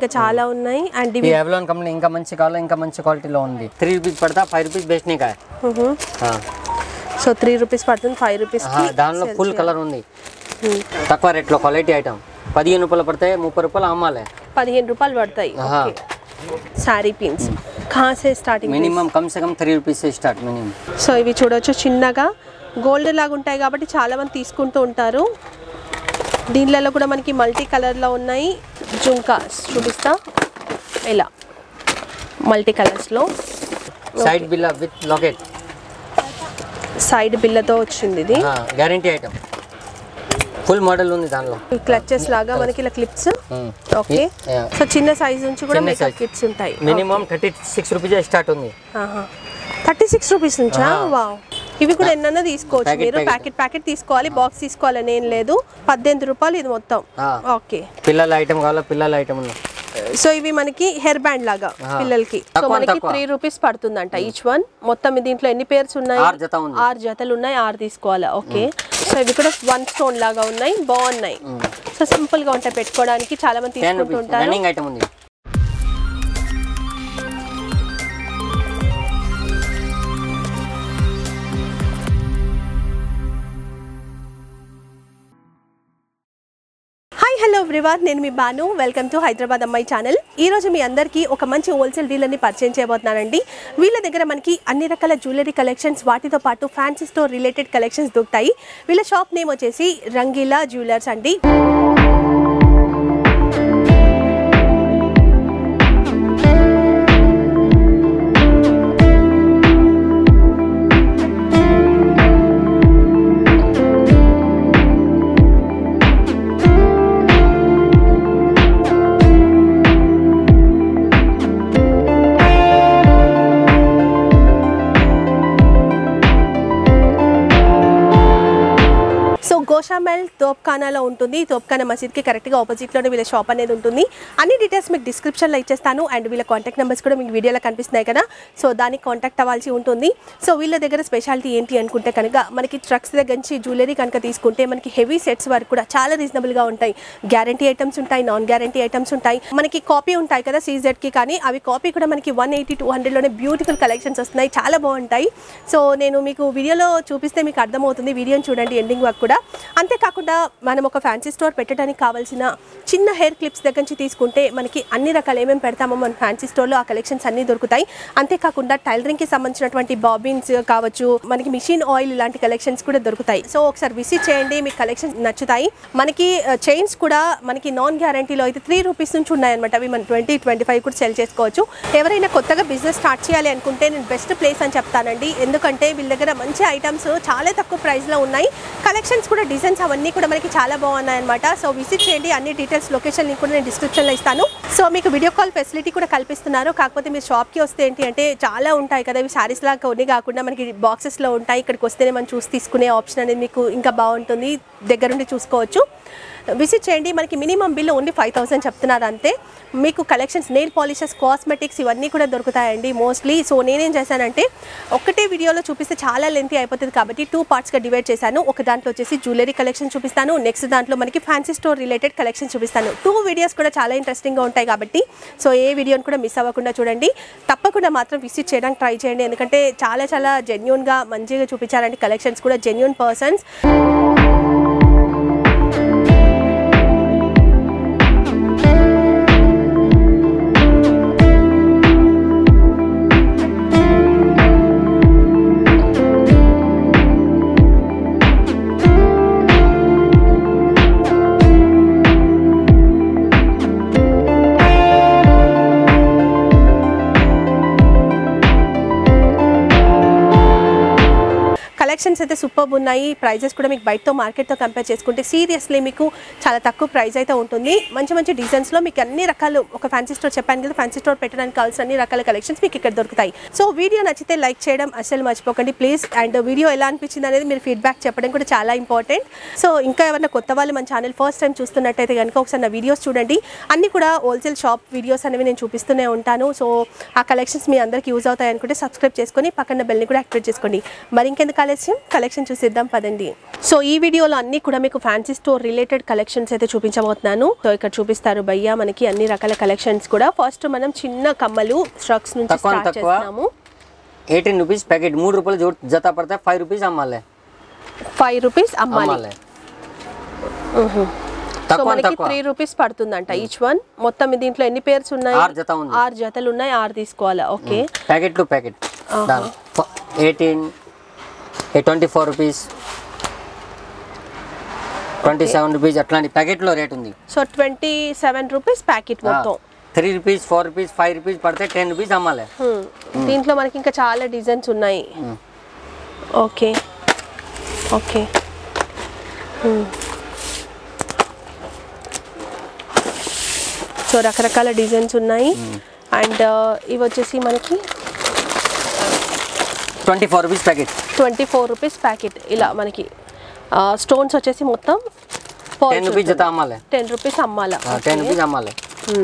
ఇంకా చాలా ఉన్నాయి అండ్ ఈ ఇవి ఎవలాన్ కంపెనీ ఇంకా మంచి కావాలి ఇంకా మంచి క్వాలిటీలో ఉంది త్రీ రూపీస్ పడతా ఫైవ్ రూపీస్ బెస్ట్ నీకా సో త్రీ రూపీస్ పడుతుంది ఫైవ్ రూపీస్ దానిలో ఫుల్ కలర్ ఉంది తక్కువ రేట్లో క్వాలిటీ ఐటమ్ పదిహేను రూపాయలు పడతాయి ముప్పై రూపాయలు అమ్మాలి పదిహేను రూపాయలు పడతాయి ఆహా. శారీ పిన్స్ కాసే స్టార్టింగ్ మినిమం కమ్ సే కమ్ three rupees start minimum so ఇవి చూడొచ్చు చిన్నగా గోల్డ్ లాగా ఉంటాయి కాబట్టి చాలా మంది తీసుకుంటూ ఉంటారు దీనిలలో కూడా మనకి మల్టీ కలర్లో ఉన్నాయి జుంకాస్ చూపిస్తా ఇలా మల్టీ కలర్స్లో side bill with locket side బిల్లతో వచ్చింది ఇది గ్యారంటీ ఐటమ్ ఫుల్ మోడల్ ఉంది దానిలో క్లచెస్ లాగా మనకి ఇలా clips Hmm. Okay Yeah. So చిన్న సైజ్ నుంచి కూడా చిన్న మేకప్ size. కిట్స్ ఉంటాయి minimum thirty six rupees start ఉంది థర్టీ సిక్స్ రూపీస్ నుంచా వావ్ ఇవి కూడా ఎన్నైనా తీసుకోవచ్చు Packet, మీరు packet. ప్యాకెట్ ప్యాకెట్ తీసుకోవాలి బాక్స్ తీసుకోవాలని ఏం లేదు పద్దెనిమిది రూపాయలు ఇది మొత్తం Ah. ఓకే పిల్లల ఐటమ్ కావాలా పిల్లల ఐటమ్ ఉంది సో ఇవి మనకి హెయిర్ బ్యాండ్ లాగా ఆ. పిల్లలకి సో తక్కువ మనకి తక్కువ. త్రీ రూపీస్ పడుతుందంట ఈచ్ వన్ మొత్తం దీంట్లో ఎన్ని పేర్స్ ఉన్నాయి ఆరు జత ఉంది. ఆరు జతలు ఉన్నాయి ఆరు తీసుకోవాలా ఓకే సో ఇవి కూడా వన్ స్టోన్ లాగా ఉన్నాయి బాగున్నాయి సో సింపుల్ గా ఉంటాయి పెట్టుకోవడానికి చాలా మంది టెన్ రూపీస్ తీసుకుంటుంటారు రన్నింగ్ ఐటమ్ ఉంది హాయ్ హలో ఎవ్రీవన్ నేను మీ బాను వెల్కమ్ టు హైదరాబాద్ అమ్మాయి ఛానల్ ఈ రోజు మీ అందరికీ ఒక మంచి హోల్సేల్ డీలర్ని పరిచయం చేయబోతున్నానండి వీళ్ళ దగ్గర మనకి అన్ని రకాల జ్యువెలరీ కలెక్షన్స్ వాటితో పాటు ఫ్యాన్సీ స్టోర్ రిలేటెడ్ కలెక్షన్స్ దొరుకుతాయి వీళ్ళ షాప్ నేమ్ వచ్చేసి రంగీలా జ్యువెలర్స్ అండి సో గోషామెల్ తోప్ఖానాలో ఉంటుంది తోప్ఖానా మసీద్కి కరెక్ట్గా ఆపోజిట్లోనే వీళ్ళ షాప్ అనేది ఉంటుంది అన్ని డీటెయిల్స్ మీకు డిస్క్రిప్షన్లో ఇచ్చేస్తాను అండ్ వీళ్ళ కాంటాక్ట్ నెంబర్స్ కూడా మీకు వీడియోలో కనిపిస్తున్నాయి కదా సో దానికి కాంటాక్ట్ అవ్వాల్సి ఉంటుంది సో వీళ్ళ దగ్గర స్పెషాలిటీ ఏంటి అనుకుంటే కనుక మనకి ట్రక్స్ దగ్గర నుంచి జ్యువెలరీ కనుక తీసుకుంటే మనకి హెవీ సెట్స్ వరకు కూడా చాలా రీజనబుల్గా ఉంటాయి గ్యారంటీ ఐటమ్స్ ఉంటాయి నాన్ గ్యారంటీ ఐటమ్స్ ఉంటాయి మనకి కాపీ ఉంటాయి కదా సీజెడ్కి కానీ అవి కాపీ కూడా మనకి వన్ ఎయిటీ టూ హండ్రెడ్లోనే బ్యూటిఫుల్ కలెక్షన్స్ వస్తున్నాయి చాలా బాగుంటాయి సో నేను మీకు వీడియోలో చూపిస్తే మీకు అర్థమవుతుంది వీడియోని చూడండి ఎండింగ్ వరకు కూడా అంతేకాకుండా మనం ఒక ఫ్యాన్సీ స్టోర్ పెట్టడానికి కావాల్సిన చిన్న హెయిర్ క్లిప్స్ దగ్గర నుంచి తీసుకుంటే మనకి అన్ని రకాలు ఏమేమి పెడతామో మన ఫ్యాన్సీ స్టోర్లో ఆ కలెక్షన్స్ అన్నీ దొరుకుతాయి అంతేకాకుండా టైలరింగ్కి సంబంధించినటువంటి బాబిన్స్ కావచ్చు మనకి మిషన్ ఆయిల్ ఇలాంటి కలెక్షన్స్ కూడా దొరుకుతాయి సో ఒకసారి విజిట్ చేయండి మీకు కలెక్షన్స్ నచ్చుతాయి మనకి చైన్స్ కూడా మనకి నాన్ గ్యారంటీలో అయితే త్రీ రూపీస్ నుంచి ఉన్నాయన్నమాట అవి మనం ట్వంటీ ట్వంటీ ఫైవ్ కూడా సెల్ చేసుకోవచ్చు ఎవరైనా కొత్తగా బిజినెస్ స్టార్ట్ చేయాలి అనుకుంటే నేను బెస్ట్ ప్లేస్ అని చెప్తానండి ఎందుకంటే వీళ్ళ దగ్గర మంచి ఐటమ్స్ చాలా తక్కువ ప్రైస్లో ఉన్నాయి కలెక్షన్స్ కూడా డిజైన్స్ అవన్నీ కూడా మనకి చాలా బాగున్నాయి అనమాట సో విజిట్ చేయండి అన్ని డీటెయిల్స్ లొకేషన్ లింక్ కూడా నేను డిస్క్రిప్షన్లో ఇస్తాను సో మీకు వీడియో కాల్ ఫెసిలిటీ కూడా కల్పిస్తున్నారు కాకపోతే మీరు షాప్కి వస్తే ఏంటి అంటే చాలా ఉంటాయి కదా ఇవి శారీస్ లాగా కొన్ని కాకుండా మనకి బాక్సెస్లో ఉంటాయి ఇక్కడికి వస్తేనే మనం చూసి తీసుకునే ఆప్షన్ అనేది మీకు ఇంకా బాగుంటుంది దగ్గరుండి చూసుకోవచ్చు విజిట్ చేయండి మనకి minimum bill only five thousand చెప్తున్నారు అంతే మీకు కలెక్షన్స్ నెయిల్ పాలిషెస్ కాస్మెటిక్స్ ఇవన్నీ కూడా దొరుకుతాయండి మోస్ట్లీ సో నేనేం చేశానంటే ఒకటే వీడియోలో చూపిస్తే చాలా లెంతీ అయిపోతుంది కాబట్టి టూ పార్ట్స్గా డివైడ్ చేశాను ఒక దాంట్లో వచ్చేసి జ్యువెలరీ కలెక్షన్ చూపిస్తాను నెక్స్ట్ దాంట్లో మనకి ఫ్యాన్సీ స్టోర్ రిలేటెడ్ కలెక్షన్ చూపిస్తాను టూ వీడియోస్ కూడా చాలా ఇంట్రెస్టింగ్గా ఉంటాయి కాబట్టి సో ఏ వీడియోని కూడా మిస్ అవ్వకుండా చూడండి తప్పకుండా మాత్రం విజిట్ చేయడానికి ట్రై చేయండి ఎందుకంటే చాలా చాలా జెన్యున్గా మంచిగా చూపించారండి కలెక్షన్స్ కూడా జెన్యున్ పర్సన్స్ కలెక్షన్స్ అయితే సూపర్ ఉన్నాయి ప్రైజెస్ కూడా మీకు బయటతో మార్కెట్తో కంపేర్ చేసుకుంటే సీరియస్లీ మీకు చాలా తక్కువ ప్రైస్ అయితే ఉంటుంది మంచి మంచి డిజైన్స్లో మీకు అన్ని రకాలు ఒక ఫ్యాన్సీ స్టోర్ చెప్పాను కదా ఫ్యాన్సీ స్టోర్ పెట్టడానికి కావాల్సిన అన్ని రకాల కలెక్షన్స్ మీకు ఇక్కడ దొరుకుతాయి సో వీడియో నచ్చితే లైక్ చేయడం అసలు మర్చిపోకండి ప్లీజ్ అండ్ వీడియో ఎలా అనిపించింది అనేది మీరు ఫీడ్బ్యాక్ చెప్పడం కూడా చాలా ఇంపార్టెంట్ సో ఇంకా ఎవరైనా కొత్త వాళ్ళు మన ఛానల్ ఫస్ట్ టైం చూస్తున్నట్టయితే కనుక ఒకసారి నా వీడియోస్ చూడండి అన్ని కూడా హోల్సేల్ షాప్ వీడియోస్ అనేవి నేను చూపిస్తూనే ఉంటాను సో ఆ కలెక్షన్స్ మీ అందరికి యూజ్ అవుతాయి అనుకుంటే సబ్స్క్రైబ్ చేసుకొని పక్కన బెల్ని కూడా యాక్టివేట్ చేసుకోండి మరి ఇంకెందుకు ఆలస్యం ఆలస్యం కలెక్షన్ చూసిద్దాం పదండి సో ఈ వీడియోలో అన్ని కూడా మీకు ఫ్యాన్సీ స్టోర్ రిలేటెడ్ కలెక్షన్స్ అయితే చూపించబోతున్నాను సో ఇక్కడ చూపిస్తారు భయ్య మనకి అన్ని రకాల కలెక్షన్స్ కూడా ఫస్ట్ మనం చిన్న కమ్మలు స్ట్రక్స్ నుంచి తక్కువ స్టార్ట్ తక్కువ. చేస్తున్నాము ఎయిటీన్ రూపీస్ ప్యాకెట్ మూడు రూపాయలు జో- జత పడితే ఫైవ్ రూపీస్ అమ్మాలి ఫైవ్ రూపీస్ అమ్మాలి అమ్మాలి సో తక్కువ మనకి తక్కువ త్రీ రూపీస్ పడుతుందంట ఈచ్ వన్ మొత్తం దీంట్లో ఎన్ని పేర్స్ ఉన్నాయి ఆరు జత ఉంది ఆరు జతలు ఉన్నాయి ఆరు తీసుకోవాలా okay packet to packet eighteen twenty four rupees twenty seven rupees అట్లాంటి ప్యాకెట్లో రేట్ ఉంది so twenty seven rupees packet మొత్తం three rupees four rupees five rupees పడితే టెన్ రూపీస్ అమ్మాలి Hmm. దీంట్లో మనకి ఇంకా చాలా డిజైన్స్ ఉన్నాయి Hmm. ఓకే ఓకే సో రకరకాల డిజైన్స్ ఉన్నాయి అండ్ ఇవి వచ్చేసి మనకి twenty four rupees packet twenty four rupees packet ఇలా మనకి స్టోన్స్ వచ్చేసి మొత్తం టెన్ రూపీస్ జత అమ్మాలి టెన్ రూపీస్ అమ్మాలా టెన్ రూపీస్ అమ్మాలి Hmm.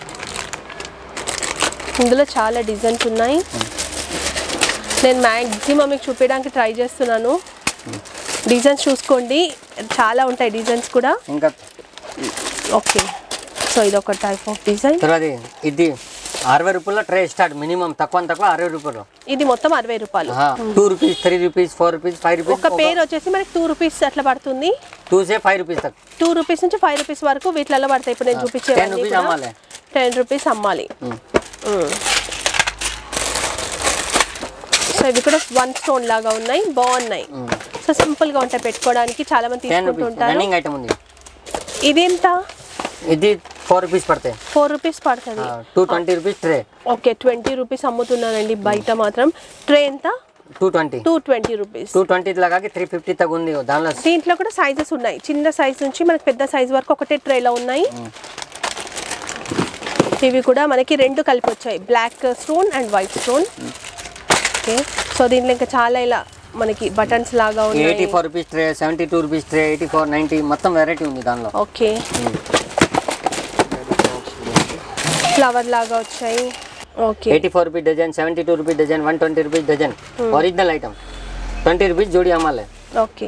ఇందులో చాలా డిజైన్స్ ఉన్నాయి నేను మ్యాక్సిమం మీకు చూపించడానికి ట్రై చేస్తున్నాను డిజైన్స్ చూసుకోండి చాలా ఉంటాయి డిజైన్స్ కూడా ఇంకా ఓకే సో ఇది ఒక టైప్ ఆఫ్ డిజైన్ తర్వాత ఇది అరవై రూపాయల ట్రే స్టార్ట్ మినిమం తక్కువ తక్కువ అరవై రూపాయలు ఇది మొత్తం అరవై రూపాయలు two rupees three rupees four rupees five ఒక రూపీస్ పేరు వచ్చేసి మనకి టూ రూపీస్ అట్లా పడుతుంది టూ సే ఫైవ్ రూపీస్ తక్ టూ రూపీస్ నుంచి ఫైవ్ రూపీస్ వరకు వీటిలలో పడతాయి ఇప్పుడు నేను చూపించే టెన్ రూపీస్ అమ్మాలి టెన్ రూపీస్ అమ్మాలి Hmm. Mm. సో ఇవి కూడా వన్ స్టోన్ లాగా ఉన్నాయి బాగున్నాయి సో సింపుల్ గా ఉంటాయి పెట్టుకోవడానికి చాలా మంది టెన్ రూపీస్ తీసుకుంటుంటారు రన్నింగ్ ఐటమ్ ఉంది ఇది ఎంత ఇది ఫోర్ రూపీస్ పడతాయి ఫోర్ రూపీస్ పడుతుంది two twenty rupees tray okay twenty rupees అమ్ముతున్నానండి బయట మాత్రం ట్రే ఎంత two twenty two twenty rupees two twenty లాగా త్రీ ఫిఫ్టీ తగ్గ ఉంది దానిలో దీంట్లో కూడా సైజెస్ ఉన్నాయి చిన్న సైజ్ నుంచి మనకి పెద్ద సైజ్ వరకు ఒకటే ట్రేలో ఉన్నాయి ఇవి కూడా మనకి రెండు కలిపి వచ్చాయి black stone and white stone okay so దీంట్లో ఇంకా చాలా ఇలా మనకి బటన్స్ లాగా ఎయిటీ ఉన్నాయి four rupees tray seventy two rupees tray eighty four ninety మొత్తం వెరైటీ ఉంది దానిలో ఓకే ఫ్లవర్ లాగా వచ్చాయి okay eighty four rupees dozen seventy two rupees dozen one twenty rupees dozen original item twenty rupees జోడి అమ్మాలి okay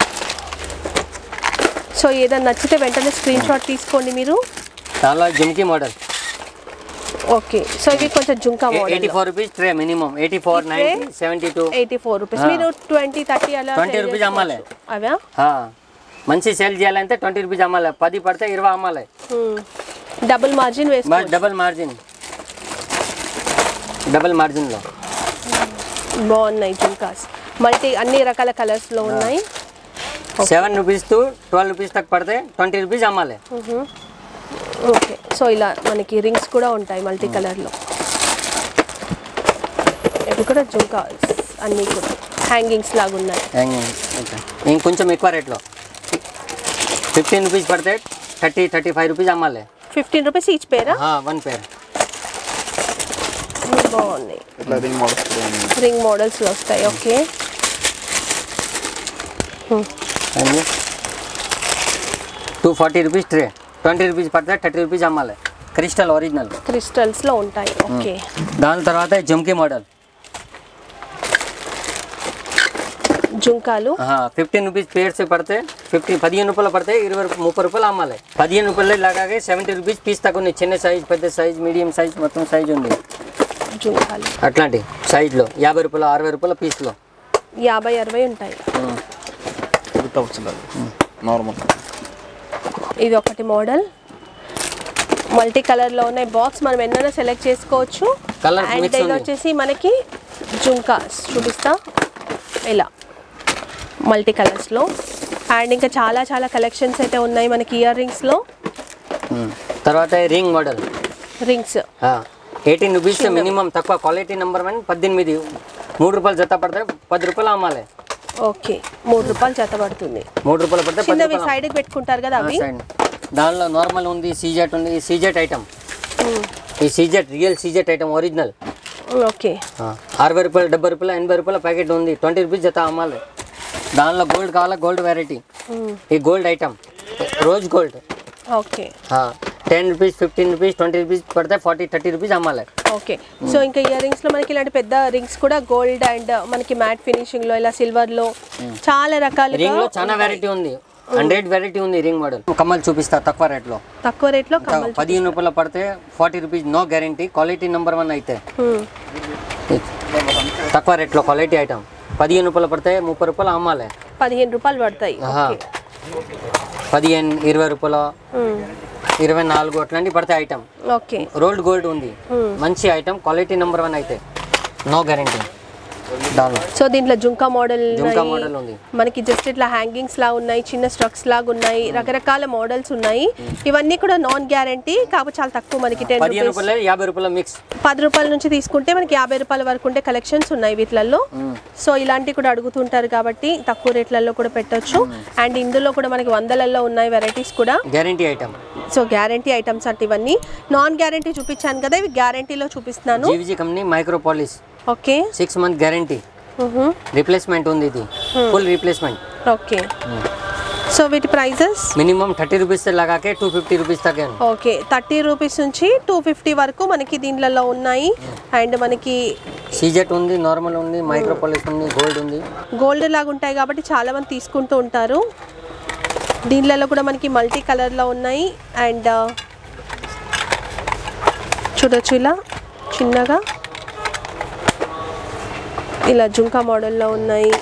so ఏదైనా నచ్చితే వెంటనే స్క్రీన్ షాట్ తీసుకోండి మీరు దానిలో జుమ్కీ మోడల్ ఓకే సో ఇవి కొంచెం jhumka model eighty four rupees tray minimum eighty four ninety seventy two eighty four rupees మీరు ట్వంటీ థర్టీ అలా 20 sell రూపీస్ అమ్మాలి. చేసుకోవచ్చు. అవా మంచి సేల్ చేయాలంటే ట్వంటీ రూపీస్ అమ్మాలి పది పడితే ఇరవై అమ్మాలి డబుల్ మార్జిన్ వేసుకో డబల్ మార్జిన్ డబల్ మార్జిన్లో బాగున్నాయి జుంకాస్ మల్టీ అన్ని రకాల కలర్స్ లో ఉన్నాయి seven rupees to twelve rupees తక్ పడితే ట్వంటీ రూపీస్ అమ్మాలి ఓకే సో ఇలా మనకి రింగ్స్ కూడా ఉంటాయి మల్టీ కలర్ లో ఇవి కూడా జుంకాస్ అన్ని కూడా హ్యాంగింగ్స్ లాగా ఉన్నాయి ఓకే ఇంకొంచెం ఎక్కువ రేట్లో ఫిఫ్టీన్ రూపీస్ పడితే థర్టీ థర్టీ ఫైవ్ రూపీస్ అమ్మాలి ఫిఫ్టీన్ రూపీస్ ఈచ్ పేరా వన్ పేర్ బాగున్నాయి ఇట్లా రింగ్ మోడల్స్ కూడా ఉన్నాయి రింగ్ మోడల్స్ లో వస్తాయి okay two forty rupees tray twenty rupees పడితే థర్టీ రూపీస్ అమ్మాలి క్రిస్టల్ ఒరిజినల్ క్రిస్టల్స్ లో ఉంటాయి ఓకే దాని తర్వాత జుమ్కీ మోడల్ జుంకాలు ఫిఫ్టీన్ రూపీస్ పేర్స్ పడితే ఫిఫ్టీన్ పదిహేను రూపాయలు పడితే ఇరవై రూపాయలు ముప్పై రూపాయలు అమ్మాలి పదిహేను రూపాయలు లాగాగే సెవెంటీ రూపీస్ పీస్ తక్కువ ఉంది చిన్న సైజ్ పెద్ద సైజ్ మీడియం సైజ్ మొత్తం సైజ్ ఉంది జుంకాలు అట్లాంటి సైజ్లో యాభై రూపాయలు అరవై రూపాయల పీస్లో యాభై అరవై ఉంటాయి వితౌట్ సిలర్ నార్మల్ ఇది ఒకటి మోడల్ మల్టీ కలర్ లో ఉన్నాయి బాక్స్ మనం ఎన్నైనా సెలెక్ట్ చేసుకోవచ్చు Colours అండ్ mix ఇది ఉంది. వచ్చేసి మనకి జుంకాస్ చూపిస్తా ఇలా మల్టీ కలర్స్ లో అండ్ ఇంకా చాలా చాలా కలెక్షన్స్ అయితే ఉన్నాయి మనకి ఇయర్ రింగ్స్ లో తర్వాత ring model rings eighteen rupees minimum తక్కువ క్వాలిటీ నెంబర్ వన్ పద్దెనిమిది మూడు రూపాయలు జత పడితే పది రూపాయలు అమ్మాలి ఓకే మూడు రూపాయలు జత పడుతుంది మూడు రూపాయలు పడితే పది చిన్నవి రూపాయలు సైడ్ పెట్టుకుంటారు కదా అవి సైడ్ దానిలో నార్మల్ ఉంది సీజెట్ ఉంది సీజెట్ ఐటమ్ మ్మ్. ఈ CZ real CZ item original okay అరవై రూపాయలు డెబ్బై రూపాయలు ఎనభై రూపాయల ప్యాకెట్ ఉంది ట్వంటీ రూపీస్ జత అమ్మాలి దానిలో గోల్డ్ కావాలా గోల్డ్ వెరైటీ మ్మ్. ఈ gold item rose gold okay ten rupees fifteen rupees twenty rupees పడితే ఫార్టీ థర్టీ రూపీస్ అమ్మాలి ఓకే సో ఇంకా ఇయర్ రింగ్స్ లో మనకి ఇలాంటి పెద్ద రింగ్స్ కూడా గోల్డ్ అండ్ మనకి మ్యాట్ ఫినిషింగ్ లో ఇలా సిల్వర్ లో చాలా రకాలుగా రింగ్ లో చాలా వెరైటీ ఉంది హండ్రెడ్ వెరైటీ ఉంది రింగ్ మోడల్ కమ్మలు చూపిస్తా తక్కువ రేట్ లో తక్కువ రేట్ లో కమ్మలు పదిహేను రూపాయలు పడితే forty rupees no guarantee quality number one అయితే హ్మ్. తక్కువ రేట్లో క్వాలిటీ ఐటమ్ పదిహేను రూపాయలు పడితే ముప్పై రూపాయలు అమ్మాలి పదిహేను రూపాయలు పడతాయి ఆహా. ఓకే పదిహేను ఇరవై రూపాయలు హ్మ్. ఇరవై నాలుగు అట్లాంటివి పడతాయి ఐటమ్ ఓకే రోల్డ్ గోల్డ్ ఉంది మంచి ఐటమ్ క్వాలిటీ నెంబర్ వన్ అయితే నో గ్యారంటీ దానిలో సో దీంట్లో జుంకా మోడల్ జుంకా మోడల్ ఉంది మనకి జస్ట్ ఇట్లా హ్యాంగింగ్స్ లా ఉన్నాయి చిన్న స్ట్రక్స్ లాగా ఉన్నాయి రకరకాల మోడల్స్ ఉన్నాయి ఇవన్నీ కూడా నాన్ గ్యారంటీ కాకపోతే చాలా తక్కువ మనకి టెన్ పదిహేను రూపీస్ రూపాయలు యాభై రూపాయల మిక్స్ పది రూపాయల నుంచి తీసుకుంటే మనకి యాభై రూపాయల వరకు ఉండే కలెక్షన్స్ ఉన్నాయి వీటిలలో సో ఇలాంటివి కూడా అడుగుతుంటారు కాబట్టి తక్కువ రేట్లలో కూడా పెట్టొచ్చు అండ్ ఇందులో కూడా మనకి వందలలో ఉన్నాయి వెరైటీస్ కూడా guarantee item so guarantee items అంటే ఇవన్నీ నాన్ గ్యారంటీ చూపించాను కదా ఇవి గ్యారంటీలో చూపిస్తున్నాను GVG company micro polish okay six month guarantee replacement ఉంది ఇది ఫుల్ రీప్లేస్మెంట్ ఓకే సో వీటి ప్రైజెస్ మినిమం థర్టీ రూపీస్ లగాకే టూ ఫిఫ్టీ రూపీస్ తగ్గే ఓకే థర్టీ రూపీస్ నుంచి టూ ఫిఫ్టీ వరకు మనకి దీనిలలో ఉన్నాయి అండ్ మనకి సీజెట్ ఉంది నార్మల్ ఉంది మైక్రోపాలిస్ ఉంది గోల్డ్ ఉంది గోల్డ్ లాగా ఉంటాయి కాబట్టి చాలా మంది తీసుకుంటూ ఉంటారు దీనిలలో కూడా మనకి మల్టీ కలర్లో ఉన్నాయి అండ్ చూడొచ్చు ఇలా చిన్నగా ఇలా జుంకా మోడల్లో ఉన్నాయి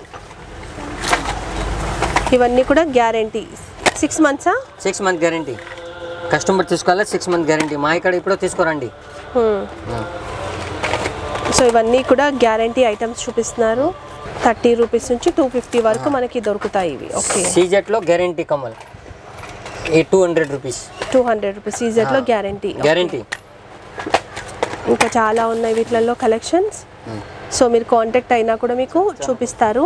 ఇవన్నీ కూడా గ్యారంటీ సిక్స్ మంత్సా సిక్స్ మంత్ గ్యారంటీ కస్టమర్ తీసుకోవాలి సిక్స్ మంత్ గ్యారంటీ మా ఇక్కడ ఇప్పుడు తీసుకోరండి సో ఇవన్నీ కూడా గ్యారంటీ ఐటమ్స్ చూపిస్తున్నారు థర్టీ రూపీస్ నుంచి టూ ఫిఫ్టీ వరకు మనకి దొరుకుతాయి ఇవి ఓకే సీజెట్లో గ్యారంటీ కమల్ ఈ two hundred rupees two hundred rupees సీజెట్లో గ్యారంటీ గ్యారంటీ ఇంకా చాలా ఉన్నాయి వీటిలలో కలెక్షన్స్ సో మీరు కాంటాక్ట్ అయినా కూడా మీకు చూపిస్తారు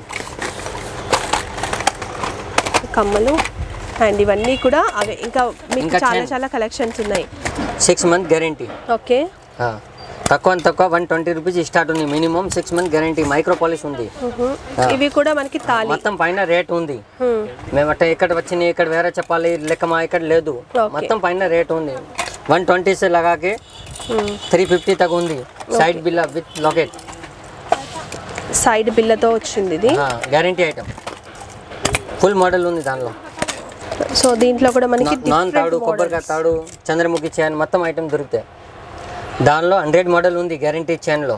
కమ్మలు అండ్ ఇవన్నీ కూడా అవే ఇంకా మీకు ఇంకా చాలా chain. చాలా కలెక్షన్స్ ఉన్నాయి సిక్స్ మంత్ గ్యారంటీ ఓకే తక్కువ అని తక్కువ వన్ ట్వంటీ రూపీస్ స్టార్ట్ ఉంది minimum six month guarantee micro polish ఉంది ఇవి కూడా మనకి తాళి మొత్తం పైన రేట్ ఉంది Hmm. మేము అట్ట ఇక్కడ వచ్చినాయి ఇక్కడ వేరే చెప్పాలి లెక్క మా ఇక్కడ లేదు Okay. మొత్తం పైన రేట్ ఉంది వన్ ట్వంటీ సే లగాకే త్రీ ఫిఫ్టీ తగ్గ ఉంది side bill with locket side బిల్లతో వచ్చింది ఇది గ్యారంటీ ఐటమ్ ఫుల్ మోడల్ ఉంది దానిలో సో దీంట్లో కూడా మనకి నాన్ తాడు కొబ్బరికాయ తాడు చంద్రముఖి చైన్ మొత్తం ఐటమ్ దొరుకుతాయి దానిలో హండ్రెడ్ మోడల్ ఉంది గ్యారంటీ చైన్లో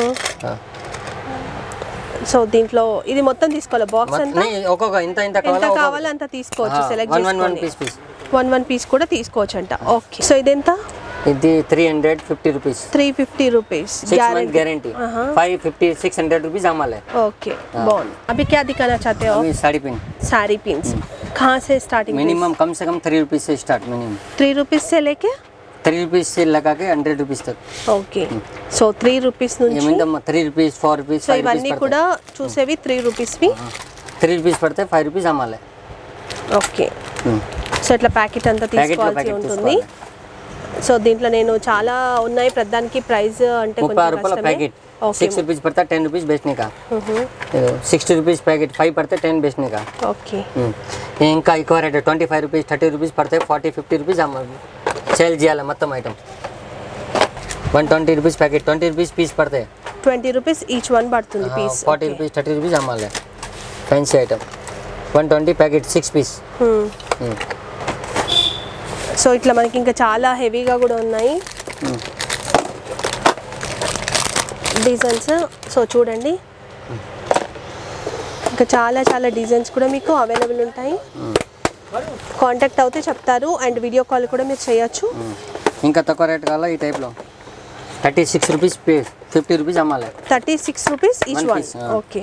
సో దీంట్లో ఇది మొత్తం తీసుకోవాలి బాక్స్ అంతా ఒక్కొక్క ఇంత ఇంత ఎంత కావాలా కావాలో అంత తీసుకోవచ్చు సెలెక్ట్ వన్ వన్ వన్ చేసుకోండి piece piece one one piece కూడా తీసుకోవచ్చు అంట ఓకే సో ఇదెంత ఇది three hundred fifty rupees three fifty rupees six month guarantee five fifty six hundred rupees हमारे ओके बॉन अभी क्या दिखाना चाहते हो अभी साड़ी पिन साड़ी पिंस कहाँ से स्टार्टिंग मिनिमम कम से कम थ्री रुपीज से स्टार्ट मिनिमम थ्री रुपीस से लेके थ्री रुपीज से लगा के हंड्रेड रुपीज तक ఓకే సో త్రీ రూపీస్ ये నుంచి minimum three rupees four rupees so five ఇవన్నీ रुपीज కూడా చూసేవి త్రీ రూపీస్వి थ्री रुपीज पड़ते फाइव रुपीज हमारे ఓకే సో ఇట్లా ప్యాకెట్ అంతా ప్యాకెట్లో తీసుకోవాల్సి ప్యాకెట్ ఉంటుంది సో దీంట్లో నేను చాలా ఉన్నాయి ప్రధానికి ప్రైస్ అంటే मुप्पा కొంచెం रुपये కష్టమే पैकेट ఓకే सिक्स रुपीज पड़ता टेन रुपीज बेचने का सिक्सटी रुपीज पैकेट फाइव पड़ते टेन बेचने का ఓకే हम्म. ये इनका ఎక్కువ rate twenty five rupees thirty rupees పడతాయి ఫార్టీ ఫిఫ్టీ రూపీస్ సేల్ చేయాలి మొత్తం item one twenty rupees packet twenty rupees piece పడతాయి ట్వంటీ రూపీస్ ఈచ్ వన్ పడుతుంది piece forty rupees thirty rupees అమ్మాలి fancy item one twenty packet six piece so ఇట్లా మనకి ఇంకా చాలా హెవీగా కూడా ఉన్నాయి డిజైన్స్ సో చూడండి ఇంకా చాలా చాలా డిజైన్స్ కూడా మీకు అవైలబుల్ ఉంటాయి కాంటాక్ట్ అవుతే చెప్తారు అండ్ వీడియో కాల్ కూడా మీరు చేయొచ్చు ఇంకా తక్కువ రేట్ కావాలా ఈ టైప్లో థర్టీ సిక్స్ రూపీస్ పే ఫిఫ్టీ రూపీస్ అమ్మాలి thirty six rupees each One one piece, ah. Okay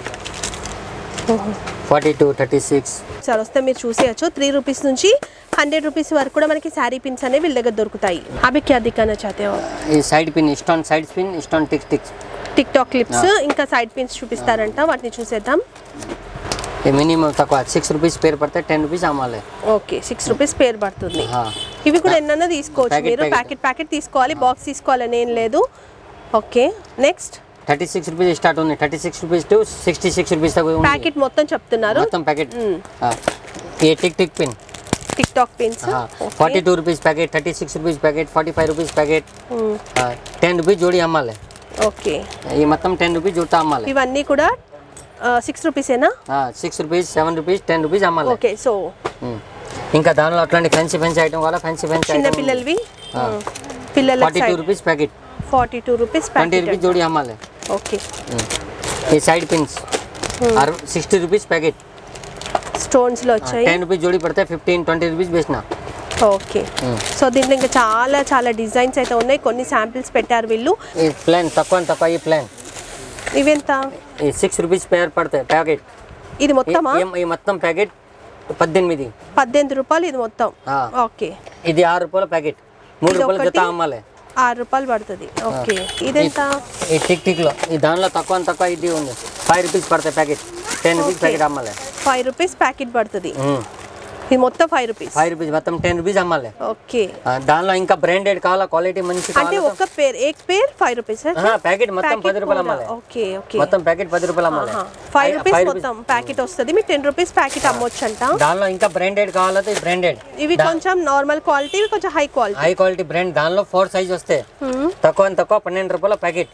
forty two thirty six sir వస్తే మీరు చూసేయచ్చు త్రీ రూపీస్ నుంచి హండ్రెడ్ రూపీస్ వరకు కూడా మనకి శారీ పిన్స్ అనేవి వీళ్ళ దగ్గర దొరుకుతాయి అవి క్యా దిక్కానా చాతే హో ఈ side pin stone side pin stone ticks ticks tick tock clips ఇంకా సైడ్ పిన్స్ చూపిస్తారంట వాటిని చూసేద్దాం ఈ మినిమం తక్కువ సిక్స్ రూపీస్ పేరు పడితే టెన్ రూపీస్ అమ్మాలి ఓకే సిక్స్ రూపీస్ పేరు పడుతుంది ఆ. ఇవి కూడా ఎన్నైనా తీసుకోవచ్చు Packet, మీరు packet. ప్యాకెట్ ప్యాకెట్ తీసుకోవాలి బాక్స్ తీసుకోవాలని ఏం లేదు okay next thirty six rupees start ఉంది thirty six rupees to sixty six rupees దాకా ఉంది ప్యాకెట్ మొత్తం చెప్తున్నారు మొత్తం ప్యాకెట్ ये tick tick pin tick tock pins forty two rupees packet thirty six rupees packet forty five rupees packet ten rupees జోడి అమ్మాలి okay ఈ మొత్తం టెన్ రూపీస్ జుట్ట అమ్మాలి ఇవన్నీ కూడా సిక్స్ రూపీసేనా six rupees seven rupees ten rupees అమ్మాలి ఓకే సో ఉమ్. ఇంకా దానిలో అట్లాంటి ఫ్యాన్సీ ఫ్యాన్సీ ఐటమ్ కావాలా ఫ్యాన్సీ ఫ్యాన్సీ చిన్న ఐటమ్ పిల్లలవి పిల్లల forty two rupees packet forty two rupees twenty packet rupees జోడి అమ్మాలి ఓకే ఉమ్. ఈ సైడ్ పిన్స్ అరవై సిక్స్టీ రూపీస్ ప్యాకెట్ స్టోన్స్లో వచ్చాయి టెన్ రూపీస్ జోడి పడితే ఫిఫ్టీన్ ట్వంటీ రూపీస్ వేసిన ఓకే సో దీంట్లో ఇంకా చాలా చాలా డిజైన్స్ అయితే ఉన్నాయి కొన్ని శాంపిల్స్ పెట్టారు వీళ్ళు ఈ ప్లాన్ తక్కువ తక్కువ ఈ ప్లాన్ ఇవెంత ఈ సిక్స్ రూపీస్ పేర్ పడతాయి ప్యాకెట్ ఇది మొత్తమా ఈ మొత్తం ప్యాకెట్ పద్దెనిమిది పద్దెనిమిది రూపాయలు ఇది మొత్తం ఆ. ఓకే ఇది ఆరు రూపాయల ప్యాకెట్ మూడు ఇది రూపాయల జత ఒకటి? అమ్మాలి ఆరు రూపాయలు పడుతుంది ఓకే ఇదెంత ఈ టిక్ టిక్లో ఈ దానిలో తక్కువ తక్కువ ఇది ఉంది ఫైవ్ రూపీస్ పడతాయి packet ten rupees Okay. Packet అమ్మాలి ఫైవ్ రూపీస్ ప్యాకెట్ పడుతుంది ఇది మొత్తం ఫైవ్ రూపీస్ ఫైవ్ రూపీస్ మొత్తం టెన్ రూపీస్ అమ్మాలి ఓకే ఆ, దానిలో ఇంకా బ్రాండెడ్ కావాలా క్వాలిటీ మంచి అంటే కావాలా ఒక పేర్ ఏక్ పేర్ ఫైవ్ రూపీస్ ప్యాకెట్ మొత్తం పది రూపాయలు అమ్మాలి ఓకే ఓకే మొత్తం ప్యాకెట్ పది రూపాయలు అమ్మాలి ఫైవ్ రూపీస్ ఫైవ్ మొత్తం ప్యాకెట్ వస్తుంది మీకు టెన్ రూపీస్ ప్యాకెట్ అమ్మొచ్చు అంట దానిలో ఇంకా బ్రాండెడ్ కావాలంటే బ్రాండెడ్ ఇవి కొంచెం నార్మల్ క్వాలిటీ ఇవి కొంచెం high quality high quality brand దానిలో ఫోర్ సైజ్ వస్తాయి తక్కువ తక్కువ పన్నెండు రూపాయల ప్యాకెట్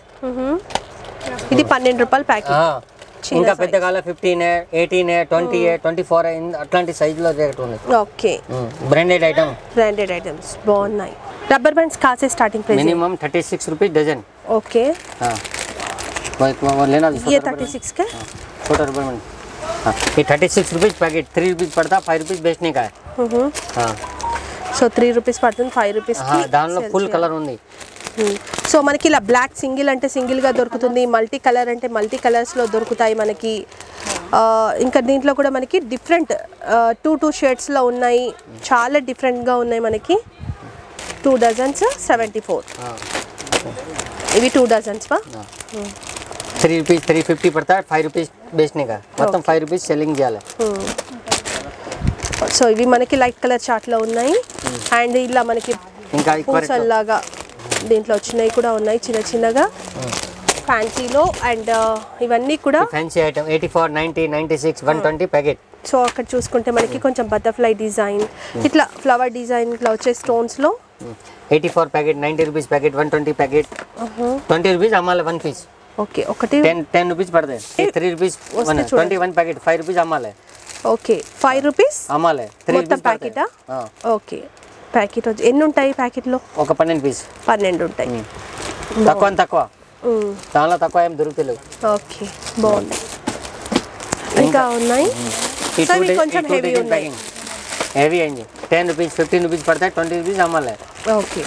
ఇది పన్నెండు రూపాయల ప్యాకెట్ చిన్న ఇంకా size. పెద్ద కాల fifteen eighteen twenty twenty four అట్లాంటి సైజులో రేట్ ఉంది okay branded item branded items బాగున్నాయి రబ్బర్ బ్యాండ్స్ కాసే starting price minimum thirty six rupees dozen okay हाँ वो- वो वो लेना भी ये छोटा थर्टी रबर सिक्स का में। छोटा रबर में हाँ ये thirty six rupees packet three rupees पड़ता फाइव रुपीज बेचने का है हाँ సో త్రీ రూపీస్ పడుతుంది ఫైవ్ రూపీస్ हाँ దానిలో ఫుల్ కలర్ ఉంది సో మనకి ఇలా బ్లాక్ సింగిల్ అంటే సింగిల్గా దొరుకుతుంది మల్టీ కలర్ అంటే మల్టీ కలర్స్లో దొరుకుతాయి మనకి ఆ, ఇంకా దీంట్లో కూడా మనకి డిఫరెంట్ టూ టూ షేడ్స్లో ఉన్నాయి చాలా డిఫరెంట్గా ఉన్నాయి మనకి టూ డజన్స్ సెవెంటీ ఫోర్ हाँ ఇవి టూ డజన్స్ బా थ्री रुपीज थ्री फिफ्टी पड़ता है फाइव रुपीज बेचने का मतलब फाइव रुपीज सेलिंग చేయాలి సో ఇవి మనకి లైట్ కలర్ చార్ట్లో ఉన్నాయి అండ్ ఇలా మనకి ఇంకా ఎక్కువ రేట్లో. పూసల్లాగా దీంట్లో వచ్చినవి కూడా ఉన్నాయి చిన్న చిన్నగా ఫ్యాన్సీలో అండ్ ఇవన్నీ కూడా fancy item eighty four ninety ninety six one twenty packet so అక్కడ చూసుకుంటే మనకి కొంచెం బటర్ఫ్లై డిజైన్ ఇట్లా ఫ్లవర్ డిజైన్ ఇట్లా వచ్చే స్టోన్స్లో eighty four packet ninety rupees packet one twenty packet twenty rupees అమ్మాలి వన్ పీస్ ఓకే ఒకటి టెన్ టెన్ రూపీస్ పడతాయి త్రీ రూపీస్ వస్తే చూడండి. Twenty one packet five rupees అమ్మాలి ఓకే ఫైవ్ రూపీస్ అమ్మాలి త్రీ మొత్తం రూపీస్ ప్యాకెటా ఆ. ఓకే ప్యాకెట్ వచ్చి ఎన్ని ఉంటాయి ప్యాకెట్లో ఒక పన్నెండు పీస్ పన్నెండు ఉంటాయి తక్కువ అని తక్కువ మ్మ్. చాలా తక్కువ ఏం దొరుకుతలేవు ఓకే బాగున్నాయి ఇంకా ఉన్నాయి ఈ సో టూ ఇవి కొంచెం heavy ఉన్నాయి. హెవీ అయింది టెన్ రూపీస్ ఫిఫ్టీన్ రూపీస్ పడతాయి ట్వంటీ రూపీస్ అమ్మాలి ఓకే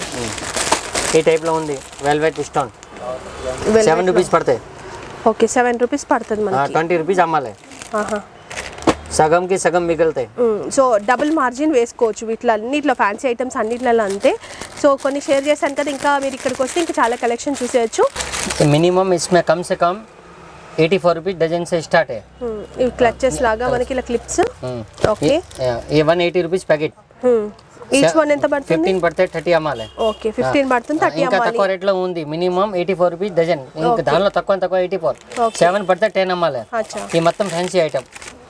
ఈ టైప్లో ఉంది వెల్వెట్ స్టోన్ సెవెన్ రూపీస్ పడతాయి ఓకే సెవెన్ రూపీస్ పడుతుంది మనకి ట్వంటీ రూపీస్ అమ్మాలి ఆహా సగంకి సగం మిగులుతాయి మ్మ్. సో డబుల్ మార్జిన్ వేసుకోవచ్చు వీటిలో అన్నిట్లో ఫ్యాన్సీ ఐటమ్స్ అన్నిట్లలో అంతే సో కొన్ని షేర్ చేశాను కదా ఇంకా మీరు ఇక్కడికి వస్తే ఇంకా చాలా కలెక్షన్ చూసేయచ్చు మినిమం ఇస్మే కమ్ సే కమ్ ఎయిటీ ఫోర్ రూపీస్ డజన్ से स्टार्ट है మ్మ్. ఇవి క్లచెస్ లాగా మనకి ఇలా క్లిప్స్ ఓకే ये one eighty rupees packet each one ఎంత పడుతుంది ఫిఫ్టీన్ పడితే థర్టీ అమ్మాలి ఓకే ఫిఫ్టీన్ పడుతుంది థర్టీ ఇంకా అమ్మాలి తక్కువ రేట్లో ఉంది minimum eighty four rupees dozen ఇంకా దానిలో తక్కువ తక్కువ ఎయిటీ ఫోర్ Okay. సెవెన్ పడితే టెన్ అమ్మాలి అచ్చా ఈ మొత్తం fancy item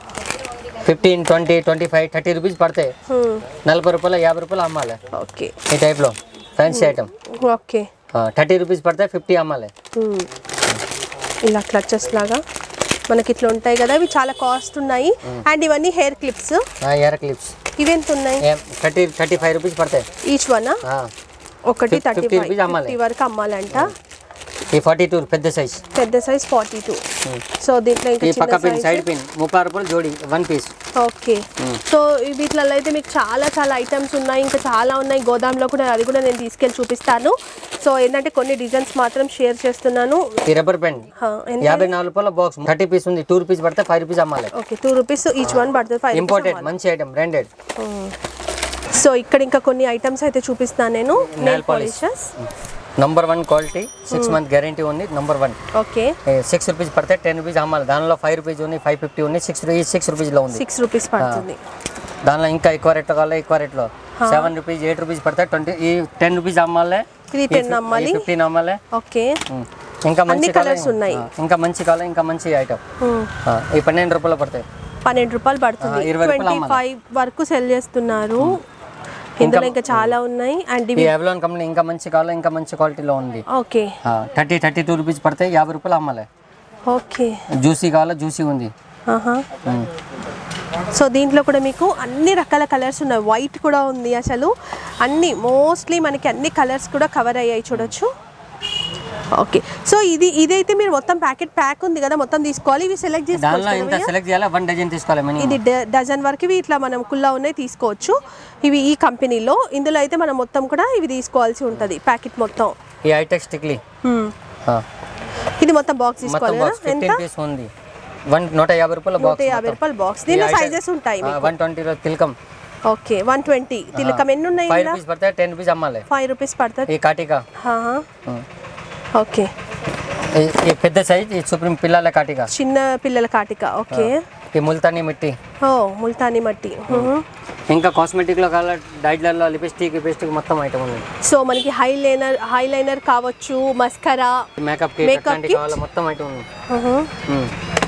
fifteen twenty twenty five thirty rupees పడతాయి మ్మ్. నలభై రూపాయలు యాభై రూపాయలు అమ్మాలి ఓకే ఈ టైప్లో fancy item okay thirty rupees పడితే ఫిఫ్టీ అమ్మాలి మ్మ్. ఇలా క్లచెస్ లాగా మనకి ఇట్లా ఉంటాయి కదా ఇవి చాలా కాస్ట్ ఉన్నాయి అండ్ ఇవన్నీ హెయిర్ క్లిప్స్ ఎయిర్ క్లిప్స్ ఇవి ఎంత ఉన్నాయి థర్టీ థర్టీ ఫైవ్ రూపీస్ పడతాయి ఈచ్ వన్ ఆ, ఒకటి Fif- థర్టీ 50 ఫైవ్ rupees అమ్మాలి. ఫిఫ్టీ వరకు అమ్మాలంట ఈ ఫార్టీ టూ పెద్ద సైజ్ పెద్ద సైజ్ ఫార్టీ టూ సో దీంట్లో ఇంకా ఈ పక్క చిన్న పిన్ సైడ్ సైజ్ పిన్ ముప్పై రూపాయలు జోడి వన్ పీస్ ఓకే సో వీటిలలో అయితే మీకు చాలా చాలా ఐటమ్స్ ఉన్నాయి ఇంకా చాలా ఉన్నాయి గోదాంలో కూడా అది కూడా నేను తీసుకెళ్ళి చూపిస్తాను సో ఏంటంటే కొన్ని డిజైన్స్ మాత్రం షేర్ చేస్తున్నాను ఈ రబ్బర్ పెన్ హా, ఎంత? యాభై నాలుగు రూపాయల బాక్స్ థర్టీ పీస్ ఉంది టూ రూపీస్ పడితే ఫైవ్ రూపీస్ అమ్మాలి okay two rupees each one పడుతుంది ఫైవ్ ఇంపార్టెంట్ మంచి ఐటమ్ బ్రాండెడ్ సో ఇక్కడ ఇంకా కొన్ని ఐటమ్స్ అయితే చూపిస్తాను నేను nail Nail polish. Polishes number one quality six month guarantee ఉంది number one okay six rupees పడితే టెన్ రూపీస్ అమ్మాలి దానిలో ఫైవ్ రూపీస్ ఉంది ఫైవ్ ఫిఫ్టీ ఉంది సిక్స్ సిక్స్ రూపీస్లో ఉంది సిక్స్ రూపీస్ పడుతుంది దానిలో ఇంకా ఎక్కువ రేట్ కావాలి ఎక్కువ రేట్లో సెవెన్ రూపీస్ ఎయిట్ రూపీస్ పడితే ట్వంటీ ఈ టెన్ రూపీస్ అమ్మాలి ఇది టెన్ అమ్మాలి ఫిఫ్టీన్ అమ్మాలి ఓకే ఉమ్. ఇంకా మంచి అన్ని కావాలి colours ఉన్నాయి. ఆ, ఇంకా మంచి కావాలి ఇంకా మంచి ఐటమ్ Hmm. ఈ పన్నెండు రూపాయలు పడతాయి పన్నెండు రూపాయలు పడుతుంది ఆ, ఇరవై రూపాయలు ట్వంటీ అమ్మాలి. ఫైవ్ వరకు సెల్ చేస్తున్నారు ఇందులో ఇంకా చాలా ఉన్నాయి అండ్ ఈ ఇవి అవలాన్ కంపెనీ ఇంకా మంచి కావాలి ఇంకా మంచి క్వాలిటీలో ఉంది okay thirty thirty two rupees పడతాయి యాభై రూపాయలు అమ్మాలి ఓకే జ్యూసీ కావాలా జ్యూసీ ఉంది ఆహా ఉమ్. సో దీంట్లో కూడా మీకు అన్ని రకాల కలర్స్ ఉన్నాయి వైట్ కూడా ఉంది అసలు అన్ని మోస్ట్లీ మనకి అన్ని కలర్స్ కూడా కవర్ అయ్యాయి చూడొచ్చు ఓకే సో ఇది ఇదైతే మీరు మొత్తం ప్యాకెట్ ప్యాక్ ఉంది కదా మొత్తం తీసుకోవాలి ఇవి సెలెక్ట్ దానిలో చేసుకోవాలి ఎంత సెలెక్ట్ చేయాలా వన్ డజన్ తీసుకోవాలి మినిమం ఇది డ- డజన్ వరకు ఇవి ఇట్లా మనం కుల్లా ఉన్నాయి తీసుకోవచ్చు ఇవి ఈ కంపెనీలో ఇందులో అయితే మనం మొత్తం కూడా ఇవి తీసుకోవాల్సి ఉంటుంది ప్యాకెట్ మొత్తం ఈ ఐటెక్స్ టిక్లీ Hmm. ఇది మొత్తం బాక్స్ మొత్తం తీసుకోవాలి బాక్స్ కదా ఎంత ఫిఫ్టీన్ పీస్ ఉంది వన్ నూట యాభై రూపాయల నూట బాక్స్ యాభై రూపాయల బాక్స్ దీనిలో సైజెస్ ఉంటాయి మీకు వన్ ట్వంటీలో తిలకం ఓకే వన్ ట్వంటీ తిలకం ఎన్ని ఉన్నాయి ఫైవ్ ఇలా రూపీస్ పడతాయి టెన్ రూపీస్ అమ్మాలి ఫైవ్ రూపీస్ పడుతుంది ఈ కాటికా ఆహా. ఉమ్. ఓకే ఈ- ఈ పెద్ద సైజ్ ఈ సుప్రీం పిల్లల కాటికా చిన్న పిల్లల కాటిక ఓకే ఈ ముల్తానీ మిట్టి ఓ ముల్తానీ మట్టి మ్మ్. ఇంకా కాస్మెటిక్లో కావాలా డైడ్లలో లిప్స్టిక్ లిప్స్టిక్ మొత్తం ఐటమ్ ఉంది సో మనకి హై లైనర్ హై లైనర్ కావచ్చు మస్కరా మేకప్ కిట్ Makeup అట్లాంటి kit? కావాలా మొత్తం ఐటమ్ ఉంది మ్మ్. ఉమ్.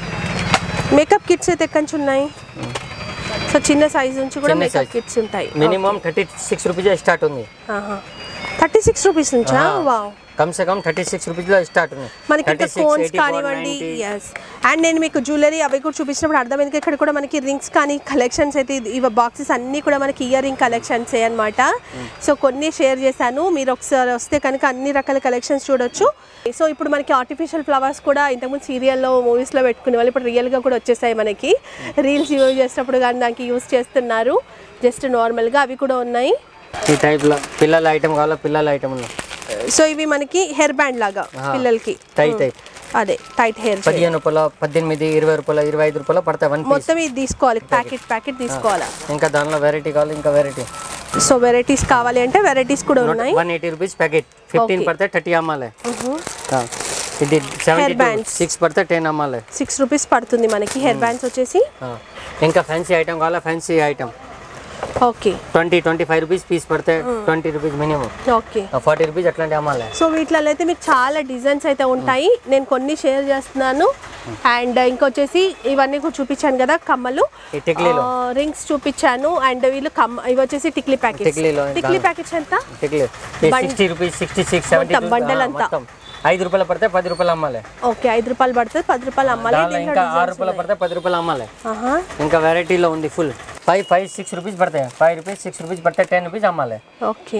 మేకప్ కిట్స్ అయితే ఎక్కడి నుంచి ఉన్నాయి సో చిన్న సైజ్ నుంచి కూడా చిన్న మేకప్ size. కిట్స్ ఉంటాయి minimum thirty six rupees start ఉంది థర్టీ సిక్స్ రూపీస్ నుంచా వావ్ కమ్ సే కమ్ థర్టీ సిక్స్ రూపీస్లో స్టార్ట్ ఉంది మనకి ఇంకా 36, కోన్స్ 84, కానివ్వండి 90. ఎస్ అండ్ నేను మీకు జ్యువెలరీ అవి కూడా చూపించినప్పుడు అర్థమైంది ఇక్కడ కూడా మనకి రింగ్స్ కానీ కలెక్షన్స్ అయితే ఇది- ఇవి బాక్సెస్ అన్నీ కూడా మనకి ఇయర్ రింగ్ కలెక్షన్సే అనమాట సో కొన్ని షేర్ చేశాను మీరు ఒకసారి వస్తే కనుక అన్ని రకాల కలెక్షన్స్ చూడొచ్చు సో ఇప్పుడు మనకి ఆర్టిఫిషియల్ ఫ్లవర్స్ కూడా ఇంతకుముందు సీరియల్లో మూవీస్లో పెట్టుకునే వాళ్ళు ఇప్పుడు రియల్గా కూడా వచ్చేసాయి మనకి రీల్స్ యూజ్ చేసినప్పుడు కానీ దానికి యూజ్ చేస్తున్నారు జస్ట్ నార్మల్గా అవి కూడా ఉన్నాయి ఈ టైప్లో పిల్లల ఐటమ్ కావాలా పిల్లల ఐటమ్ ఉన్నాయి సో ఇవి మనకి హెయిర్ బ్యాండ్ లాగా పిల్లలకి టై టైప్ అదే టైట్ హెయిర్ పదిహేను రూపాయల పద్దెనిమిది ఇరవై రూపాయల ఇరవై ఐదు రూపాయల పడతాయి వన్ పీస్ మొత్తం ఇది తీసుకోవాలి ప్యాకెట్ ప్యాకెట్ తీసుకోవాలా ఇంకా దానిలో వెరైటీ కావాలి ఇంకా వెరైటీ సో వెరైటీస్ కావాలి అంటే వెరైటీస్ కూడా ఉన్నాయి one eighty rupees packet fifteen Okay. పడితే థర్టీ అమ్మాలి ఆ. ఇది సెవెంటీ bands. సిక్స్ పడితే టెన్ అమ్మాలి సిక్స్ రూపీస్ పడుతుంది మనకి హెయిర్ బ్యాండ్స్ వచ్చేసి ఆ. ఇంకా ఫ్యాన్సీ ఐటమ్ కావాలా fancy item okay twenty twenty five rupees piece పడితే twenty rupees minimum okay forty rupees అట్లాంటి అమ్మాలి సో వీటిలో అయితే మీకు చాలా డిజైన్స్ అయితే ఉంటాయి నేను కొన్ని షేర్ చేస్తున్నాను అండ్ ఇంకొచ్చేసి ఇవన్నీ కూడా చూపించాను కదా కమ్మలు ఈ టిక్లీలో రింగ్స్ చూపించాను అండ్ వీళ్ళు కమ్మ ఇవి వచ్చేసి టిక్లీ ప్యాకెట్స్ టిక్లీలో టిక్లీ ప్యాకెట్స్ ఎంత టిక్లీ sixty rupees sixty six seventy మొత్తం bundle అంతా. మొత్తం ఐదు రూపాయలు పడితే పది రూపాయలు అమ్మాలి ఓకే ఐదు రూపాయలు పడుతుంది పది రూపాయలు అమ్మాలి దానిలో దీంట్లో ఇంకా ఆరు designs రూపాయలు పడితే పది రూపాయలు అమ్మాలి ఆహా ఇంకా వెరైటీలో ఉంది full five five six rupees పడతాయి ఫైవ్ రూపీస్ సిక్స్ రూపీస్ పడితే టెన్ రూపీస్ అమ్మాలి ఓకే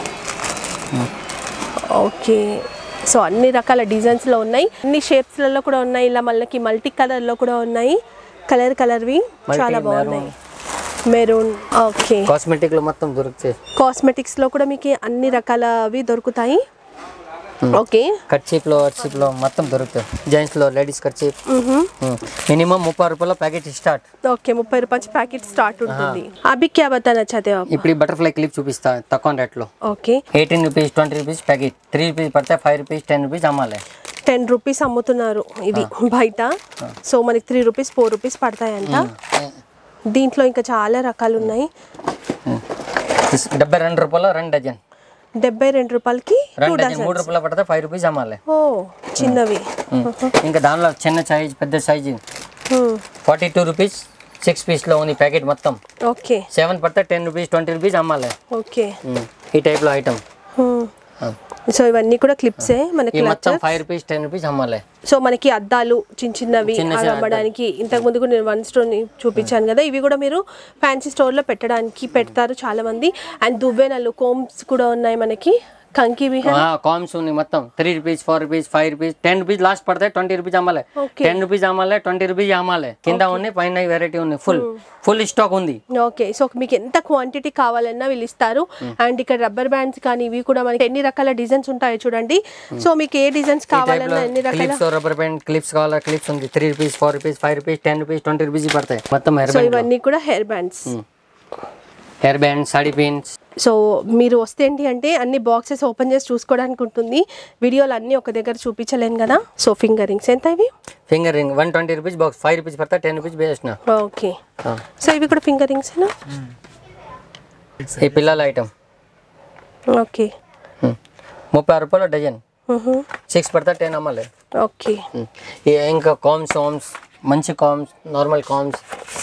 ఓకే సో అన్ని రకాల డిజైన్స్లో ఉన్నాయి అన్ని షేప్స్లలో కూడా ఉన్నాయి ఇలా మనకి మల్టీ కలర్లో కూడా ఉన్నాయి కలర్ కలర్వి చాలా బాగున్నాయి మెరూన్ ఓకే కాస్మెటిక్లో మొత్తం దొరుకుతాయి కాస్మెటిక్స్లో కూడా మీకు అన్ని రకాలవి దొరుకుతాయి ఓకే కర్చీప్లో వర్చీప్లో మొత్తం దొరుకుతాయి జెంట్స్లో లేడీస్ కర్చీప్ మినిమం ముప్పై రూపాయల ప్యాకెట్ స్టార్ట్ ఓకే ముప్పై రూపాయల ప్యాకెట్ స్టార్ట్ ఉంటుంది అభి క్యా బతానా చాతే ఆప్ ఇప్పుడు ఈ బటర్ఫ్లై క్లిప్ చూపిస్తా తక్కువ రేట్లో okay eighteen rupees twenty rupees packet three rupees పడితే ఫైవ్ రూపీస్ టెన్ రూపీస్ అమ్మాలి టెన్ రూపీస్ అమ్ముతున్నారు ఇవి బయట సో మనకి త్రీ రూపీస్ ఫోర్ రూపీస్ పడతాయంట దీంట్లో ఇంకా చాలా రకాలు ఉన్నాయి డెబ్బై రెండు రూపాయలు రెండు డజన్ డెబ్బై రెండు రూపాయలకి టూ రెండు డజన్ డజన్ మూడు రూపాయలు పడితే ఫైవ్ రూపీస్ అమ్మాలి ఓ చిన్నవి ఇంకా దానిలో చిన్న సైజ్ పెద్ద size forty two rupees six పీస్లో ఉంది ప్యాకెట్ మొత్తం ఓకే సెవెన్ పడితే టెన్ రూపీస్ ట్వంటీ రూపీస్ అమ్మాలి ఓకే ఉమ్. ఈ టైప్లో ఐటమ్ సో ఇవన్నీ కూడా క్లిప్సే మనకి ఈ మొత్తం clutches. Five rupees ten rupees అమ్మాలి సో మనకి అద్దాలు చిన్న చిన్నవి చిన్న అవి చిన్న అమ్మడానికి ఇంతకు ముందు కూడా నేను వన్ స్టోర్ చూపించాను కదా ఇవి కూడా మీరు ఫ్యాన్సీ స్టోర్లో పెట్టడానికి పెడతారు చాలా మంది అండ్ దువ్వెనలు కోమ్స్ కూడా ఉన్నాయి మనకి కంకి విహన్ కామ్స్ ఉంది మొత్తం three rupees four rupees five rupees ten rupees last పడితే ట్వంటీ రూపీస్ అమ్మాలి Okay. టెన్ రూపీస్ అమ్మాలి ట్వంటీ రూపీస్ అమ్మాలి కింద ఉంది పైన వెరైటీ ఉంది ఫుల్ ఫుల్ స్టాక్ ఉంది ఓకే సో మీకు ఎంత క్వాంటిటీ కావాలన్నా వీళ్ళు ఇస్తారు అండ్ ఇక్కడ రబ్బర్ బ్యాండ్స్ కానీ ఇవి కూడా మనకి ఎన్ని రకాల డిజైన్స్ ఉంటాయో చూడండి సో మీకు ఏ డిజైన్స్ కావాలన్నా ఎన్ని రకాల క్లిప్స్ రబ్బర్ బ్యాండ్ క్లిప్స్ కావాలా క్లిప్స్ ఉంది three rupees four rupees five rupees ten rupees twenty rupees పడతాయి మొత్తం హెయిర్ సో బ్యాండ్ ఇవన్నీ కూడా hair bands hair band sari pins so మీరు వస్తే ఏంటి అంటే అన్ని బాక్సెస్ ఓపెన్ చేసి చూసుకోవడానికి ఉంటుంది వీడియోలు అన్నీ ఒక దగ్గర చూపించలేను కదా సో ఫింగర్ రింగ్స్ ఎంత ఇవి finger ring one twenty rupees box five rupees పడతా టెన్ రూపీస్ వేసిన ఓకే సో ఇవి కూడా ఫింగర్ రింగ్సేనా ఈ పిల్లల ఐటమ్ ఓకే ముప్పై ఆరు రూపాయలు డజన్ సిక్స్ పడతా టెన్ అమ్మాలి ఓకే ఉమ్. ఈ ఇంకా కామ్స్ వామ్స్ మంచి కామ్స్ నార్మల్ కామ్స్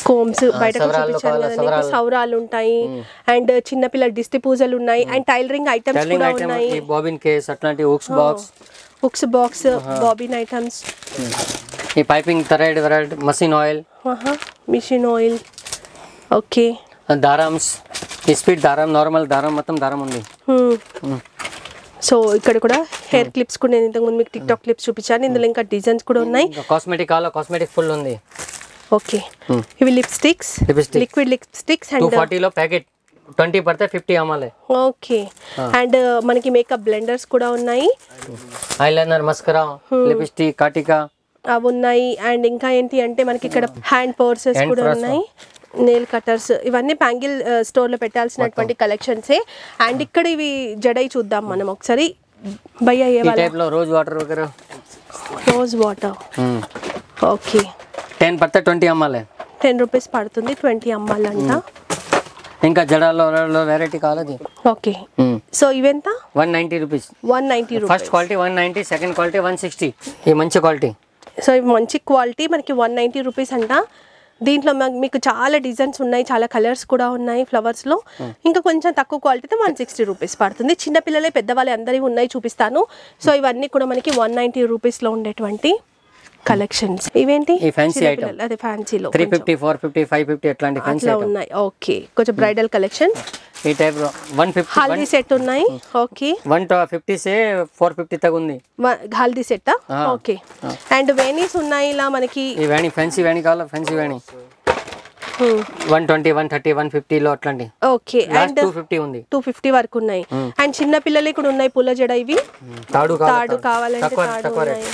కోమ్స్ బయట సవరాలు చూపించాను కావాలా, కదా నీకు సవరాలు. సౌరాలు ఉంటాయి అండ్ చిన్నపిల్లల దిష్టి పూజలు ఉన్నాయి అండ్ టైలరింగ్ ఐటమ్స్ టెర్లింగ్ కూడా ఐటమ్ ఉన్నాయి ఈ బాబిన్ కేస్ అట్లాంటి hooks box books box bobbin items ఈ piping thread variety machine oil machine oil okay దారామ్స్ ఈ స్పీడ్ దారం నార్మల్ దారం మొత్తం దారం ఉంది Hmm. సో ఇక్కడ కూడా హెయిర్ క్లిప్స్ కూడా నేను ఇంతకుముందు మీకు టిక్ టాక్ క్లిప్స్ చూపించాను ఇందులో ఇంకా డిజైన్స్ కూడా ఉన్నాయి ఇంకా కాస్మెటిక్ కావాలా కాస్మెటిక్ ఫుల్ ఉంది ఓకే ఇవి lipsticks Lipsticks. Liquid lipsticks two and ఫార్టీలో ప్యాకెట్ ట్వంటీ పడితే ఫిఫ్టీ అమ్మాలి ఓకే అండ్ మనకి మేకప్ బ్లెండర్స్ కూడా ఉన్నాయి ఐలైనర్ మస్కరా లిప్స్టిక్ కాటికా అవి ఉన్నాయి అండ్ ఇంకా ఏంటి అంటే మనకి ఇక్కడ హ్యాండ్ పర్సెస్ Hand కూడా purse. ఉన్నాయి నెయిల్ కటర్స్ ఇవన్నీ ప్యాంగిల్ స్టోర్ లో పెట్టాల్సినటువంటి కలెక్షన్సే అండ్ ఇక్కడ ఇవి జడై చూద్దాం మనం ఒకసారి భయ్య ఏ ఈ టైప్ లో రోజ్ వాటర్ వగేరా రోజ్ వాటర్ ఓకే టెన్ పడితే ట్వంటీ అమ్మాలి టెన్ రూపీస్ పడుతుంది ట్వంటీ అమ్మాలంట ఇంకా జడాల్లో వెరైటీ కావాలి ఓకే సో ఇవెంత one ninety rupees one ninety first rupees quality one ninety second quality one sixty ఈ మంచి క్వాలిటీ సో ఇవి మంచి క్వాలిటీ మనకి వన్ నైంటీ రూపీస్ అంట దీంట్లో మా- మీకు చాలా డిజైన్స్ ఉన్నాయి చాలా కలర్స్ కూడా ఉన్నాయి ఫ్లవర్స్లో ఇంకా కొంచెం తక్కువ క్వాలిటీతో వన్ సిక్స్టీ రూపీస్ పడుతుంది చిన్నపిల్లలే పెద్దవాళ్ళే అందరివి ఉన్నాయి చూపిస్తాను సో ఇవన్నీ కూడా మనకి వన్ నైంటీ రూపీస్లో ఉండేటువంటి కలెక్షన్స్ ఇవేంటి ఈ fancy చిన్నపిల్లలు, item. అదే ఫ్యాన్సీలో three fifty four fifty five fifty అట్లాంటి ఫ్యాన్సీ అట్లా ఐటమ్ ఉన్నాయి ఓకే కొంచెం బ్రైడల్ కలెక్షన్ ఈ టైప్ లో వన్ ఫిఫ్టీ హల్దీ సెట్ ఉన్నాయి ఓకే వన్ ఫిఫ్టీ సే ఫోర్ ఫిఫ్టీ తగ్గ ఉంది వ- హల్దీ సెట్ ఆ. ఓకే అండ్ వేణీస్ ఉన్నాయి ఇలా మనకి ఈ వేణి ఫ్యాన్సీ వేణి కావాలా ఫ్యాన్సీ వేణి one twenty one thirty one ఫిఫ్టీలో అట్లాంటి okay last and two fifty ఉంది టూ ఫిఫ్టీ వరకు ఉన్నాయి అండ్ చిన్న పిల్లలు కూడా ఉన్నాయి పూల జడ ఇవి తాడు తాడు కావాలంటే తక్కువ తాడు తక్కువ ఉన్నాయి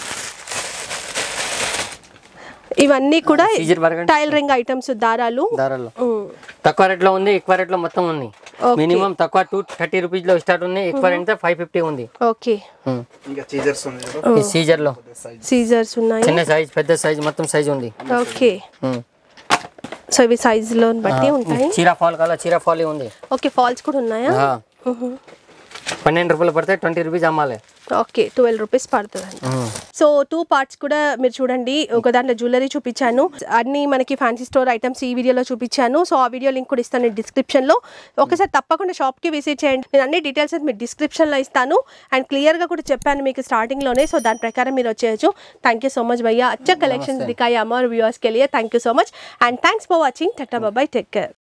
ఇవన్నీ కూడా సీజర్ వరకు టైలరింగ్ ఐటమ్స్ దారాలు దారాల్లో ఉమ్. తక్కువ రేట్లో ఉంది ఎక్కువ రేట్లో మొత్తం ఉంది Okay. మినిమం తక్కువ టూ థర్టీ రూపీస్ లో స్టార్ట్ ఉంది ఎక్కువ రేట్ ఫైవ్ ఫిఫ్టీ ఉంది ఓకే ఉమ్. ఇంకా చీజర్స్ ఉంది కదా ఈ సీజర్ లో సీజర్స్ ఉన్నాయి చిన్న సైజ్ పెద్ద సైజ్ మొత్తం సైజ్ ఉంది ఓకే ఉమ్. సో ఇవి size లో బట్టి ఉంటాయి చీరా ఫాల్ కావాలా చీరా ఫాల్ ఉంది ఓకే ఫాల్స్ కూడా ఉన్నాయా ఆ. పన్నెండు రూపాయలు పడితే ట్వంటీ రూపీస్ అమ్మాలి ఓకే ట్వెల్వ్ రూపీస్ పడుతుంది ఉమ్. సో టూ పార్ట్స్ కూడా మీరు చూడండి ఒక దాంట్లో జ్యువెలరీ చూపించాను అన్ని మనకి ఫ్యాన్సీ స్టోర్ ఐటమ్స్ ఈ వీడియోలో చూపించాను సో ఆ వీడియో లింక్ కూడా ఇస్తాను డిస్క్రిప్షన్ లో ఒకసారి తప్పకుండా షాప్ కి విజిట్ చేయండి నేను అన్ని డీటెయిల్స్ అయితే మీకు డిస్క్రిప్షన్ లో ఇస్తాను అండ్ క్లియర్ గా కూడా చెప్పాను మీకు స్టార్టింగ్ లోనే సో దాని ప్రకారం మీరు వచ్చేయచ్చు థ్యాంక్ యూ సో మచ్ భయ్యా అచ్చా కలెక్షన్స్ దికాయి అమర్ వ్యూవర్స్ కెలియే thank you so much and thanks for watching టట్టా బాబాయ్ టేక్ కేర్